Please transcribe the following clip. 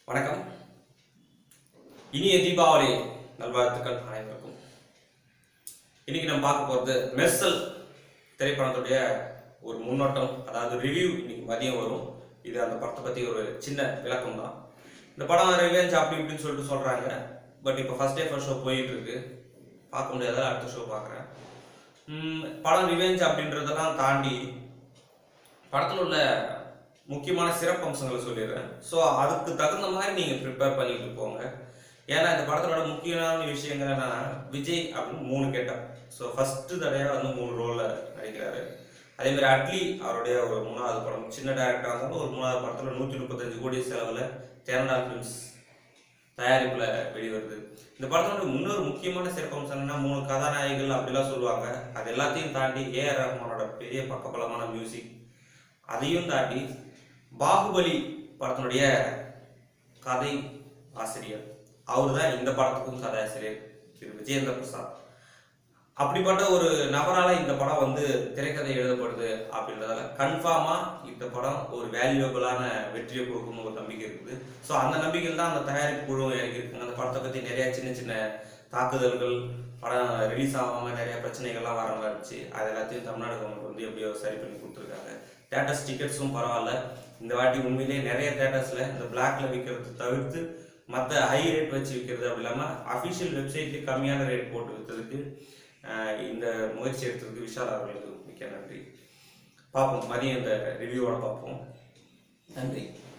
வணக்கம் இனிய தீபாவளி நல்வாழ்த்துக்கள் அனைவருக்கும் இன்னைக்கு நம்ம பார்க்க போகிறது மெர்சல் திரைப்படத்துடைய ஒரு முன்னோட்டம் அதாவது ரிவ்யூ இன்னைக்கு மதியம் வரும் இது அந்த படத்தை பற்றி ஒரு சின்ன விளக்கம் தான் இந்த படம் ரிவெஞ்ச் அப்படி இப்படின்னு சொல்லிட்டு சொல்கிறாங்க பட் இப்போ ஃபர்ஸ்ட் டே ஃபர்ஸ்ட் ஷோ போயிட்டு இருக்கு பார்க்க முடியாத அடுத்த ஷோ பார்க்குறேன் படம் ரிவெஞ்ச் அப்படின்றதெல்லாம் தாண்டி படத்தில் உள்ள முக்கியமான சிறப்பம்சங்களை சொல்லிடுறேன் ஸோ அதுக்கு தகுந்த மாதிரி நீங்கள் ப்ரிப்பேர் பண்ணிட்டு போங்க ஏன்னா இந்த படத்தோட முக்கியமான விஷயங்கள் என்னன்னா விஜய் அப்படின்னு மூணு கேட்டேன் ஸோ ஃபஸ்ட்டு தடையாக வந்து மூணு ரோலில் நடிக்கிறாரு அதே மாதிரி அட்லி அவருடைய ஒரு மூணாவது படம் சின்ன டேரக்டராக இருந்தாலும் ஒரு மூணாவது படத்தில் நூற்றி முப்பத்தஞ்சு கோடி செலவில் தேரண்டா ஃபிலிம்ஸ் தயாரிப்பில் வெளிவருது இந்த படத்தோட இன்னொரு முக்கியமான சிறப்பம்சம் என்னன்னா மூணு கதாநாயகிகள் அப்படிலாம் சொல்லுவாங்க அது எல்லாத்தையும் தாண்டி ஏஆர் ரஹ்மானோட பெரிய பக்கபலமான மியூசிக் அதையும் தாண்டி பாகுபலி படத்தினுடைய கதை ஆசிரியர் அவர் தான் இந்த படத்துக்கும் கதாசிரியர் திரு விஜேந்திர பிரசாத் அப்படிப்பட்ட ஒரு நபரால இந்த படம் வந்து திரைக்கதை எழுதப்படுது அப்படின்றதால கன்ஃபார்மா இந்த படம் ஒரு வேல்யூபிளான வெற்றியை கொடுக்கும்னு ஒரு நம்பிக்கை இருக்குது ஸோ அந்த நம்பிக்கையில் தான் அந்த தயாரிப்பு குழு இறங்கியிருக்காங்க அந்த படத்தை பற்றி நிறைய சின்ன சின்ன தாக்குதல்கள் படம் ரிலீஸ் ஆகாம நிறைய பிரச்சனைகள்லாம் வர மாதிரி இருந்துச்சு அது எல்லாத்தையும் தமிழ்நாடு கவர்மெண்ட் வந்து எப்படியோ சரி பண்ணி கொடுத்துருக்காங்க தேட்டர்ஸ் டிக்கெட்ஸும் பரவாயில்ல இந்த வாட்டி உண்மையிலேயே நிறைய தேட்டர்ஸில் இந்த பிளாக்ல விற்கிறது தவிர்த்து மற்ற ஹை ரேட் வச்சு விற்கிறது அப்படி இல்லாமல் அஃபிஷியல் வெப்சைட்லேயே கம்மியான ரேட் போட்டு விற்றதுக்கு இந்த முயற்சி எடுத்ததுக்கு விஷால் அவர்களுக்கு மிக்க நன்றி பார்ப்போம் மதியம் இந்த ரிவ்யூவோட பார்ப்போம் நன்றி